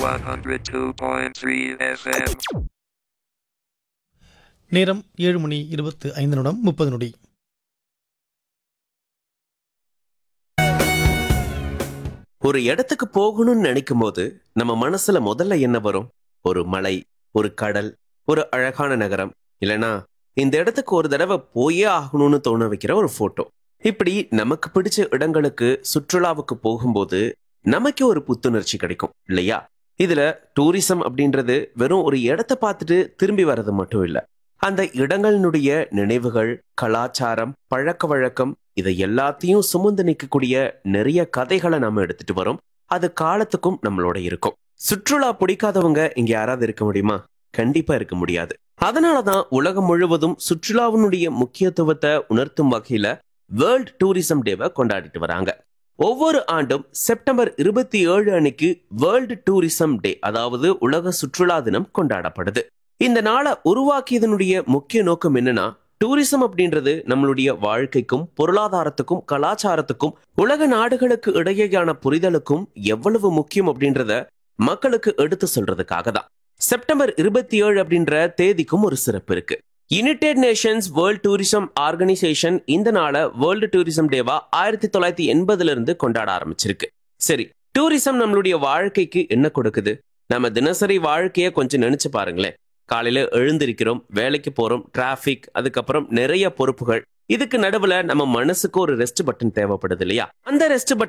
102.3 FM. நேரம் ஏழு மணி இருபத்து ஐந்து நிமிடம் முப்பது நொடி ஒரு இடத்துக்கு போகணும்னு நினைக்கும் போது நம்ம மனசுல முதல்ல என்ன வரும் ஒரு மலை ஒரு கடல் ஒரு அழகான நகரம் இல்லனா இந்த இடத்துக்கு ஒரு தடவை போயே ஆகணும்னு தோண வைக்கிற ஒரு போட்டோ இப்படி நமக்கு பிடிச்ச இடங்களுக்கு சுற்றுலாவுக்கு போகும்போது நமக்கே ஒரு புத்துணர்ச்சி கிடைக்கும் இல்லையா இதுல டூரிசம் அப்படின்றது வெறும் ஒரு இடத்த பார்த்துட்டு திரும்பி வர்றது மட்டும் இல்ல அந்த இடங்களினுடைய நினைவுகள் கலாச்சாரம் பழக்க வழக்கம் இதை எல்லாத்தையும் சுமந்து நிற்கக்கூடிய நிறைய கதைகளை நாம எடுத்துட்டு வரோம் அது காலத்துக்கும் நம்மளோட இருக்கும் சுற்றுலா பிடிக்காதவங்க இங்க யாராவது இருக்க முடியுமா கண்டிப்பா இருக்க முடியாது அதனாலதான் உலகம் முழுவதும் சுற்றுலாவினுடைய முக்கியத்துவத்தை உணர்த்தும் வகையில வேர்ல்ட் டூரிசம் டேவை கொண்டாடிட்டு வராங்க ஒவ்வொரு ஆண்டும் செப்டம்பர் இருபத்தி ஏழு அன்னைக்கு வேர்ல்டு டூரிசம் டே அதாவது உலக சுற்றுலா தினம் கொண்டாடப்படுது இந்த நாளை உருவாக்கியதனுடைய முக்கிய நோக்கம் என்னன்னா டூரிசம் அப்படின்றது நம்மளுடைய வாழ்க்கைக்கும் பொருளாதாரத்துக்கும் கலாச்சாரத்துக்கும் உலக நாடுகளுக்கு இடையேயான புரிதலுக்கும் எவ்வளவு முக்கியம் அப்படின்றத மக்களுக்கு எடுத்து சொல்றதுக்காக தான் செப்டம்பர் இருபத்தி ஏழு அப்படின்ற தேதிக்கும் ஒரு சிறப்பு இருக்கு United Nations World Tourism Organisation இந்த நாளை வேர்ல்டு டூரிசம் டேவா ஆயிரத்தி தொள்ளாயிரத்தி எண்பதுல இருந்து கொண்டாட ஆரம்பிச்சிருக்கு சரி டூரிசம் நம்மளுடைய வாழ்க்கைக்கு என்ன கொடுக்குது நம்ம தினசரி வாழ்க்கைய கொஞ்சம் நினைச்சு பாருங்களேன் காலையில எழுந்திருக்கிறோம் வேலைக்கு போறோம் டிராஃபிக் அதுக்கப்புறம் நிறைய பொறுப்புகள் இதுக்கு நடுவுல நம்ம மனசுக்கு ஒரு ரெஸ்ட் பட்டன் தேவைப்படுது இல்லையா அந்த ரெஸ்ட் பட்டன்